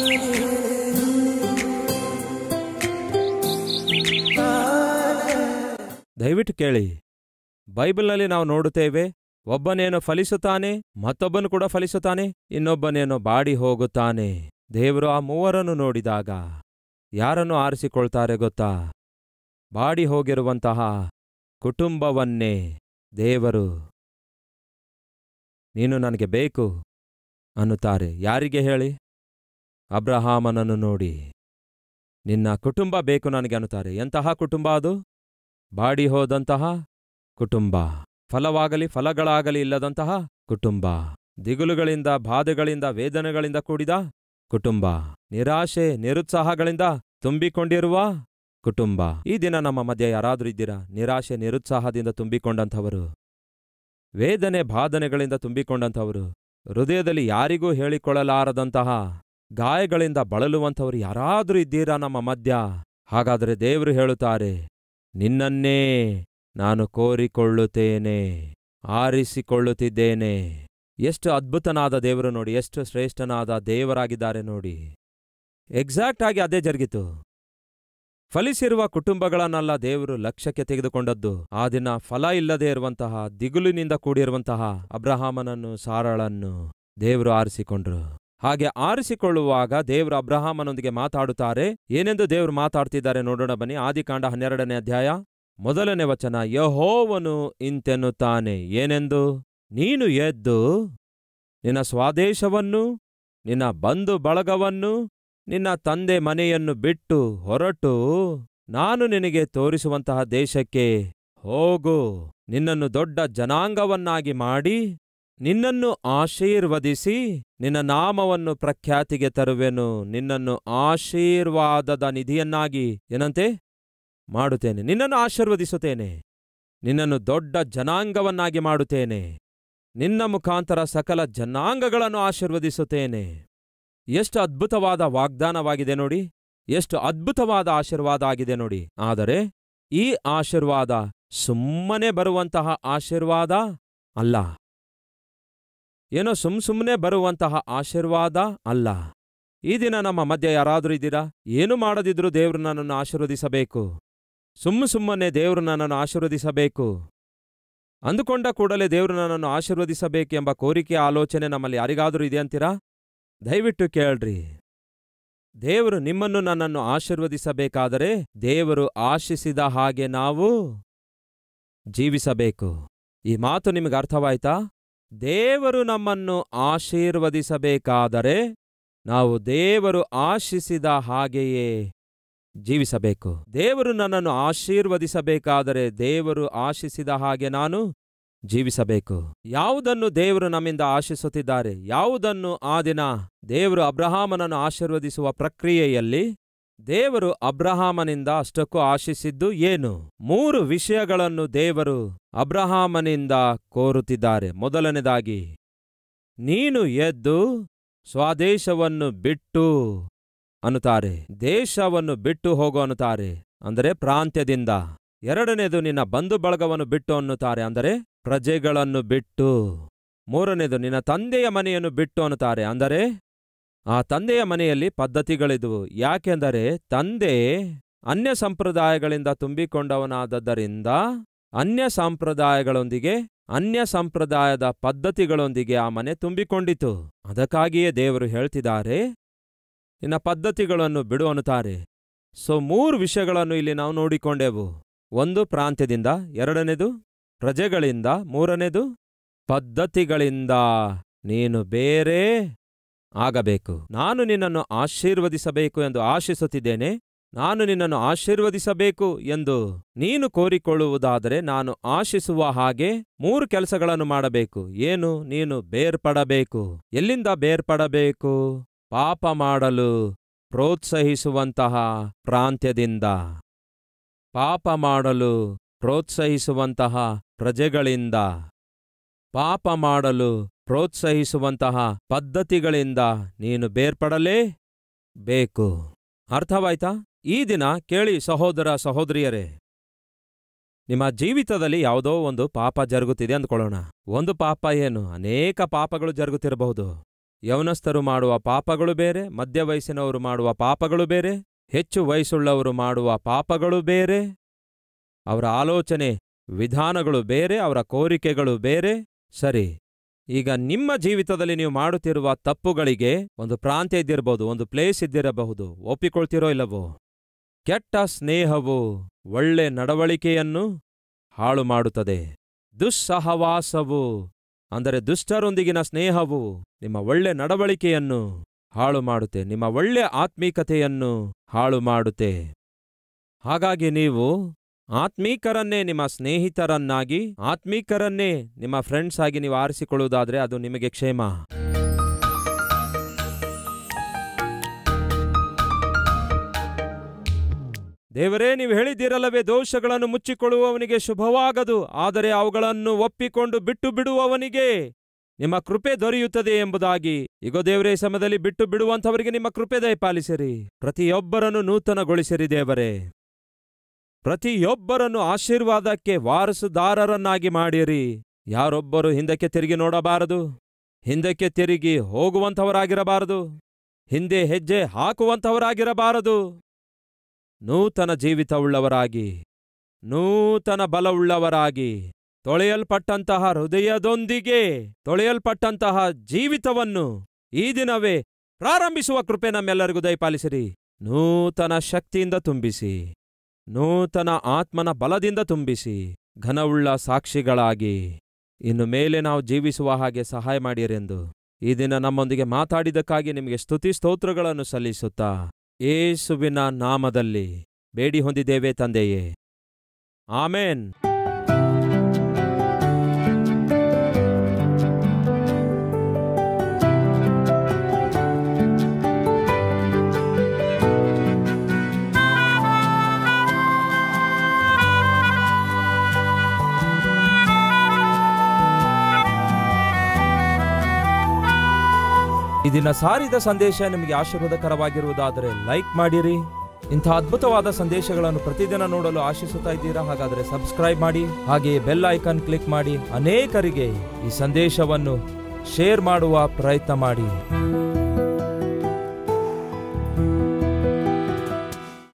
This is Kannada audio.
ದಯವಿಟ್ಟು ಕೇಳಿ ಬೈಬಲ್ನಲ್ಲಿ ನಾವು ನೋಡುತ್ತೇವೆ ಒಬ್ಬನೇನೋ ಫಲಿಸುತ್ತಾನೆ ಮತ್ತೊಬ್ಬನು ಕೂಡ ಫಲಿಸುತ್ತಾನೆ ಇನ್ನೊಬ್ಬನೇನೋ ಬಾಡಿ ಹೋಗುತ್ತಾನೆ ದೇವರು ಆ ಮೂವರನ್ನು ನೋಡಿದಾಗ ಯಾರನ್ನು ಆರಿಸಿಕೊಳ್ತಾರೆ ಗೊತ್ತಾ ಬಾಡಿ ಹೋಗಿರುವಂತಹ ಕುಟುಂಬವನ್ನೇ ದೇವರು ನೀನು ನನಗೆ ಬೇಕು ಅನ್ನುತ್ತಾರೆ ಯಾರಿಗೆ ಹೇಳಿ ಅಬ್ರಹಾಮನನ್ನು ನೋಡಿ ನಿನ್ನ ಕುಟುಂಬ ಬೇಕು ನನಗೆ ಅನ್ನುತ್ತಾರೆ ಎಂತಹ ಕುಟುಂಬ ಅದು ಬಾಡಿ ಹೋದಂತಹ ಕುಟುಂಬ ಫಲವಾಗಲಿ ಫಲಗಳಾಗಲಿ ಇಲ್ಲದಂತಹ ಕುಟುಂಬ ದಿಗುಲುಗಳಿಂದ ಬಾಧೆಗಳಿಂದ ವೇದನೆಗಳಿಂದ ಕೂಡಿದ ಕುಟುಂಬ ನಿರಾಶೆ ನಿರುತ್ಸಾಹಗಳಿಂದ ತುಂಬಿಕೊಂಡಿರುವ ಕುಟುಂಬ ಈ ದಿನ ನಮ್ಮ ಮಧ್ಯೆ ಯಾರಾದ್ರೂ ಇದ್ದೀರಾ ನಿರಾಶೆ ನಿರುತ್ಸಾಹದಿಂದ ತುಂಬಿಕೊಂಡಂಥವರು ವೇದನೆ ಬಾಧನೆಗಳಿಂದ ತುಂಬಿಕೊಂಡಂಥವರು ಹೃದಯದಲ್ಲಿ ಯಾರಿಗೂ ಹೇಳಿಕೊಳ್ಳಲಾರದಂತಹ ಗಾಯಗಳಿಂದ ಬಳಲುವಂಥವರು ಯಾರಾದ್ರೂ ಇದ್ದೀರಾ ನಮ್ಮ ಮಧ್ಯ ಹಾಗಾದರೆ ದೇವರು ಹೇಳುತ್ತಾರೆ ನಿನ್ನನ್ನೇ ನಾನು ಕೋರಿಕೊಳ್ಳುತ್ತೇನೆ ಆರಿಸಿಕೊಳ್ಳುತ್ತಿದ್ದೇನೆ ಎಷ್ಟು ಅದ್ಭುತನಾದ ದೇವರು ನೋಡಿ ಎಷ್ಟು ಶ್ರೇಷ್ಠನಾದ ದೇವರಾಗಿದ್ದಾರೆ ನೋಡಿ ಎಕ್ಸಾಕ್ಟ್ ಆಗಿ ಅದೇ ಜರುಗಿತು ಫಲಿಸಿರುವ ಕುಟುಂಬಗಳನ್ನೆಲ್ಲ ದೇವರು ಲಕ್ಷ್ಯಕ್ಕೆ ತೆಗೆದುಕೊಂಡದ್ದು ಆ ದಿನ ಫಲ ಇಲ್ಲದೆ ಇರುವಂತಹ ದಿಗುಲಿನಿಂದ ಕೂಡಿರುವಂತಹ ಅಬ್ರಹಾಮನನ್ನು ಸಾರಳನ್ನು ದೇವರು ಆರಿಸಿಕೊಂಡ್ರು ಹಾಗೆ ಆರಿಸಿಕೊಳ್ಳುವಾಗ ದೇವರು ಅಬ್ರಹಾಮನೊಂದಿಗೆ ಮಾತಾಡುತ್ತಾರೆ ಏನೆಂದು ದೇವರು ಮಾತಾಡ್ತಿದ್ದಾರೆ ನೋಡೋಣ ಬನ್ನಿ ಆದಿಕಾಂಡ ಹನ್ನೆರಡನೇ ಅಧ್ಯಾಯ ಮೊದಲನೇ ವಚನ ಯಹೋವನು ಇಂತೆನ್ನುತ್ತಾನೆ ಏನೆಂದು ನೀನು ಎದ್ದು ನಿನ್ನ ಸ್ವಾದೇಶವನ್ನು ನಿನ್ನ ಬಂಧು ಬಳಗವನ್ನು ನಿನ್ನ ತಂದೆ ಮನೆಯನ್ನು ಬಿಟ್ಟು ಹೊರಟು ನಾನು ನಿನಗೆ ತೋರಿಸುವಂತಹ ದೇಶಕ್ಕೆ ಹೋಗು ನಿನ್ನನ್ನು ದೊಡ್ಡ ಜನಾಂಗವನ್ನಾಗಿ ಮಾಡಿ ನಿನ್ನನ್ನು ಆಶೀರ್ವದಿಸಿ ನಿನ್ನ ನಾಮವನ್ನು ಪ್ರಖ್ಯಾತಿಗೆ ತರುವೆನು ನಿನ್ನನ್ನು ಆಶೀರ್ವಾದದ ನಿಧಿಯನ್ನಾಗಿ ಏನಂತೆ ಮಾಡುತ್ತೇನೆ ನಿನ್ನನ್ನು ಆಶೀರ್ವದಿಸುತ್ತೇನೆ ನಿನ್ನನ್ನು ದೊಡ್ಡ ಜನಾಂಗವನ್ನಾಗಿ ಮಾಡುತ್ತೇನೆ ನಿನ್ನ ಮುಖಾಂತರ ಸಕಲ ಜನಾಂಗಗಳನ್ನು ಆಶೀರ್ವದಿಸುತ್ತೇನೆ ಎಷ್ಟು ಅದ್ಭುತವಾದ ವಾಗ್ದಾನವಾಗಿದೆ ನೋಡಿ ಎಷ್ಟು ಅದ್ಭುತವಾದ ಆಶೀರ್ವಾದ ಆಗಿದೆ ನೋಡಿ ಆದರೆ ಈ ಆಶೀರ್ವಾದ ಸುಮ್ಮನೆ ಬರುವಂತಹ ಆಶೀರ್ವಾದ ಅಲ್ಲ ಏನೋ ಸುಮ್ ಸುಮ್ಮನೆ ಬರುವಂತಹ ಆಶೀರ್ವಾದ ಅಲ್ಲ ಈ ದಿನ ನಮ್ಮ ಮಧ್ಯೆ ಯಾರಾದರೂ ಇದ್ದೀರಾ ಏನು ಮಾಡದಿದ್ರೂ ದೇವರು ನನ್ನನ್ನು ಆಶೀರ್ವದಿಸಬೇಕು ಸುಮ್ಮ ಸುಮ್ಮನೆ ದೇವರು ನನ್ನನ್ನು ಆಶೀರ್ವದಿಸಬೇಕು ಅಂದುಕೊಂಡ ಕೂಡಲೇ ದೇವರು ನನ್ನನ್ನು ಆಶೀರ್ವದಿಸಬೇಕೆಂಬ ಕೋರಿಕೆ ಆಲೋಚನೆ ನಮ್ಮಲ್ಲಿ ಯಾರಿಗಾದರೂ ಇದೆ ಅಂತೀರಾ ದಯವಿಟ್ಟು ಕೇಳ್ರಿ ದೇವರು ನಿಮ್ಮನ್ನು ನನ್ನನ್ನು ಆಶೀರ್ವದಿಸಬೇಕಾದರೆ ದೇವರು ಆಶಿಸಿದ ಹಾಗೆ ನಾವು ಜೀವಿಸಬೇಕು ಈ ಮಾತು ನಿಮಗೆ ಅರ್ಥವಾಯ್ತಾ ದೇವರು ನಮ್ಮನ್ನು ಆಶೀರ್ವದಿಸಬೇಕಾದರೆ ನಾವು ದೇವರು ಆಶಿಸಿದ ಹಾಗೆಯೇ ಜೀವಿಸಬೇಕು ದೇವರು ನನ್ನನ್ನು ಆಶೀರ್ವದಿಸಬೇಕಾದರೆ ದೇವರು ಆಶಿಸಿದ ಹಾಗೆ ನಾನು ಜೀವಿಸಬೇಕು ಯಾವುದನ್ನು ದೇವರು ನಮ್ಮಿಂದ ಆಶಿಸುತ್ತಿದ್ದಾರೆ ಯಾವುದನ್ನು ಆ ದಿನ ದೇವರು ಅಬ್ರಹಾಮನನ್ನು ಆಶೀರ್ವದಿಸುವ ಪ್ರಕ್ರಿಯೆಯಲ್ಲಿ ದೇವರು ಅಬ್ರಹಾಮನಿಂದ ಅಷ್ಟಕ್ಕೂ ಆಶಿಸಿದ್ದು ಏನು ಮೂರು ವಿಷಯಗಳನ್ನು ದೇವರು ಅಬ್ರಹಾಮನಿಂದ ಕೋರುತ್ತಿದ್ದಾರೆ ಮೊದಲನೇದಾಗಿ ನೀನು ಎದ್ದು ಸ್ವದೇಶವನ್ನು ಬಿಟ್ಟು ಅನ್ನುತ್ತಾರೆ ದೇಶವನ್ನು ಬಿಟ್ಟು ಹೋಗು ಅನ್ನುತ್ತಾರೆ ಅಂದರೆ ಪ್ರಾಂತ್ಯದಿಂದ ಎರಡನೇದು ನಿನ್ನ ಬಂಧು ಬಳಗವನ್ನು ಬಿಟ್ಟು ಅನ್ನುತ್ತಾರೆ ಅಂದರೆ ಪ್ರಜೆಗಳನ್ನು ಬಿಟ್ಟು ಮೂರನೇದು ನಿನ್ನ ತಂದೆಯ ಮನೆಯನ್ನು ಬಿಟ್ಟು ಅನ್ನುತ್ತಾರೆ ಅಂದರೆ ಆ ತಂದೆಯ ಮನೆಯಲ್ಲಿ ಪದ್ಧತಿಗಳಿದ್ವು ಯಾಕೆಂದರೆ ತಂದೆ ಅನ್ಯ ಸಂಪ್ರದಾಯಗಳಿಂದ ತುಂಬಿಕೊಂಡವನಾದದ್ದರಿಂದ ಅನ್ಯ ಸಂಪ್ರದಾಯಗಳೊಂದಿಗೆ ಅನ್ಯ ಸಂಪ್ರದಾಯದ ಪದ್ಧತಿಗಳೊಂದಿಗೆ ಆ ಮನೆ ತುಂಬಿಕೊಂಡಿತು ಅದಕ್ಕಾಗಿಯೇ ದೇವರು ಹೇಳ್ತಿದ್ದಾರೆ ನಿನ್ನ ಪದ್ಧತಿಗಳನ್ನು ಬಿಡು ಅನ್ನುತ್ತಾರೆ ಸೊ ಮೂರು ವಿಷಯಗಳನ್ನು ಇಲ್ಲಿ ನಾವು ನೋಡಿಕೊಂಡೆವು ಒಂದು ಪ್ರಾಂತ್ಯದಿಂದ ಎರಡನೇದು ಪ್ರಜೆಗಳಿಂದ ಮೂರನೇದು ಪದ್ಧತಿಗಳಿಂದ ನೀನು ಬೇರೆ ಆಗಬೇಕು ನಾನು ನಿನ್ನನ್ನು ಆಶೀರ್ವದಿಸಬೇಕು ಎಂದು ಆಶಿಸುತ್ತಿದ್ದೇನೆ ನಾನು ನಿನ್ನನ್ನು ಆಶೀರ್ವದಿಸಬೇಕು ಎಂದು ನೀನು ಕೋರಿಕೊಳ್ಳುವುದಾದರೆ ನಾನು ಆಶಿಸುವ ಹಾಗೆ ಮೂರು ಕೆಲಸಗಳನ್ನು ಮಾಡಬೇಕು ಏನು ನೀನು ಬೇರ್ಪಡಬೇಕು ಎಲ್ಲಿಂದ ಬೇರ್ಪಡಬೇಕು ಪಾಪ ಮಾಡಲು ಪ್ರೋತ್ಸಾಹಿಸುವಂತಹ ಪ್ರಾಂತ್ಯದಿಂದ ಪಾಪ ಮಾಡಲು ಪ್ರೋತ್ಸಾಹಿಸುವಂತಹ ಪ್ರಜೆಗಳಿಂದ ಪಾಪ ಮಾಡಲು ಪ್ರೋತ್ಸಾಹಿಸುವಂತಹ ಪದ್ಧತಿಗಳಿಂದ ನೀನು ಬೇರ್ಪಡಲೇ ಬೇಕು ಅರ್ಥವಾಯ್ತಾ ಈ ದಿನ ಕೇಳಿ ಸಹೋದರ ಸಹೋದರಿಯರೇ ನಿಮ್ಮ ಜೀವಿತದಲ್ಲಿ ಯಾವುದೋ ಒಂದು ಪಾಪ ಜರುಗುತ್ತಿದೆ ಅಂದ್ಕೊಳ್ಳೋಣ ಒಂದು ಪಾಪ ಏನು ಅನೇಕ ಪಾಪಗಳು ಜರುಗುತ್ತಿರಬಹುದು ಯೌನಸ್ಥರು ಮಾಡುವ ಪಾಪಗಳು ಬೇರೆ ಮಧ್ಯವಯಸ್ಸಿನವರು ಮಾಡುವ ಪಾಪಗಳು ಬೇರೆ ಹೆಚ್ಚು ವಯಸ್ಸುಳ್ಳವರು ಮಾಡುವ ಪಾಪಗಳು ಬೇರೆ ಅವರ ಆಲೋಚನೆ ವಿಧಾನಗಳು ಬೇರೆ ಅವರ ಕೋರಿಕೆಗಳು ಬೇರೆ ಸರಿ ಈಗ ನಿಮ್ಮ ಜೀವಿತದಲ್ಲಿ ನೀವು ಮಾಡುತ್ತಿರುವ ತಪ್ಪುಗಳಿಗೆ ಒಂದು ಪ್ರಾಂತ್ಯ ಇದ್ದಿರಬಹುದು ಒಂದು ಪ್ಲೇಸ್ ಇದ್ದಿರಬಹುದು ಒಪ್ಪಿಕೊಳ್ತಿರೋ ಇಲ್ಲವೋ ಕೆಟ್ಟ ಸ್ನೇಹವು ಒಳ್ಳೆ ನಡವಳಿಕೆಯನ್ನು ಹಾಳು ಮಾಡುತ್ತದೆ ದುಸ್ಸಹವಾಸವು ಅಂದರೆ ದುಷ್ಟರೊಂದಿಗಿನ ಸ್ನೇಹವು ನಿಮ್ಮ ಒಳ್ಳೆ ನಡವಳಿಕೆಯನ್ನು ಹಾಳು ಮಾಡುತ್ತೆ ನಿಮ್ಮ ಒಳ್ಳೆ ಆತ್ಮೀಕತೆಯನ್ನು ಹಾಳು ಮಾಡುತ್ತೆ ಹಾಗಾಗಿ ನೀವು ಆತ್ಮೀಕರನ್ನೇ ನಿಮ್ಮ ಸ್ನೇಹಿತರನ್ನಾಗಿ ಆತ್ಮೀಕರನ್ನೇ ನಿಮ್ಮ ಫ್ರೆಂಡ್ಸ್ ಆಗಿ ನೀವು ಆರಿಸಿಕೊಳ್ಳುವುದಾದ್ರೆ ಅದು ನಿಮಗೆ ಕ್ಷೇಮ ದೇವರೇ ನೀವು ಹೇಳಿದ್ದೀರಲ್ಲವೇ ದೋಷಗಳನ್ನು ಮುಚ್ಚಿಕೊಳ್ಳುವವನಿಗೆ ಶುಭವಾಗದು ಆದರೆ ಅವುಗಳನ್ನು ಒಪ್ಪಿಕೊಂಡು ಬಿಟ್ಟು ಬಿಡುವವನಿಗೆ ನಿಮ್ಮ ಕೃಪೆ ದೊರೆಯುತ್ತದೆ ಎಂಬುದಾಗಿ ಇಗೋ ದೇವರೇ ಈ ಸಮಯದಲ್ಲಿ ಬಿಟ್ಟು ಬಿಡುವಂಥವರಿಗೆ ನಿಮ್ಮ ಕೃಪೆ ದಯಪಾಲಿಸಿರಿ ಪ್ರತಿಯೊಬ್ಬರನ್ನು ನೂತನಗೊಳಿಸಿರಿ ದೇವರೇ ಪ್ರತಿಯೊಬ್ಬರನ್ನು ಆಶೀರ್ವಾದಕ್ಕೆ ವಾರಸುದಾರರನ್ನಾಗಿ ಮಾಡಿರಿ ಯಾರೊಬ್ಬರು ಹಿಂದಕ್ಕೆ ತಿರುಗಿ ನೋಡಬಾರದು ಹಿಂದಕ್ಕೆ ತಿರುಗಿ ಹೋಗುವಂಥವರಾಗಿರಬಾರದು ಹಿಂದೆ ಹೆಜ್ಜೆ ಹಾಕುವಂಥವರಾಗಿರಬಾರದು ನೂತನ ಜೀವಿತವುಳ್ಳವರಾಗಿ ನೂತನ ಬಲವುಳ್ಳವರಾಗಿ ತೊಳೆಯಲ್ಪಟ್ಟಂತಹ ಹೃದಯದೊಂದಿಗೆ ತೊಳೆಯಲ್ಪಟ್ಟಂತಹ ಜೀವಿತವನ್ನು ಈ ದಿನವೇ ಪ್ರಾರಂಭಿಸುವ ಕೃಪೆ ನಮ್ಮೆಲ್ಲರಿಗೂ ದಯಪಾಲಿಸಿರಿ ನೂತನ ಶಕ್ತಿಯಿಂದ ತುಂಬಿಸಿ ನೂತನ ಆತ್ಮನ ಬಲದಿಂದ ತುಂಬಿಸಿ ಘನವುಳ್ಳ ಸಾಕ್ಷಿಗಳಾಗಿ ಇನ್ನು ಮೇಲೆ ನಾವು ಜೀವಿಸುವ ಹಾಗೆ ಸಹಾಯ ಮಾಡಿರೆಂದು ಈ ದಿನ ನಮ್ಮೊಂದಿಗೆ ಮಾತಾಡಿದ್ದಕ್ಕಾಗಿ ನಿಮಗೆ ಸ್ತುತಿ ಸ್ತೋತ್ರಗಳನ್ನು ಸಲ್ಲಿಸುತ್ತಾ ಏಸುವಿನ ನಾಮದಲ್ಲಿ ಬೇಡಿ ಹೊಂದಿದ್ದೇವೆ ತಂದೆಯೇ ಆಮೇನ್ ಈ ದಿನ ಸಾರಿದ ಸಂದೇಶ ನಿಮಗೆ ಆಶೀರ್ವಾದಕರವಾಗಿರುವುದಾದರೆ ಲೈಕ್ ಮಾಡಿರಿ ಇಂಥ ಅದ್ಭುತವಾದ ಸಂದೇಶಗಳನ್ನು ಪ್ರತಿದಿನ ನೋಡಲು ಆಶಿಸುತ್ತಾ ಇದ್ದೀರಾ ಹಾಗಾದರೆ ಸಬ್ಸ್ಕ್ರೈಬ್ ಮಾಡಿ ಹಾಗೆಯೇ ಬೆಲ್ ಐಕಾನ್ ಕ್ಲಿಕ್ ಮಾಡಿ ಅನೇಕರಿಗೆ ಈ ಸಂದೇಶವನ್ನು ಶೇರ್ ಮಾಡುವ ಪ್ರಯತ್ನ ಮಾಡಿ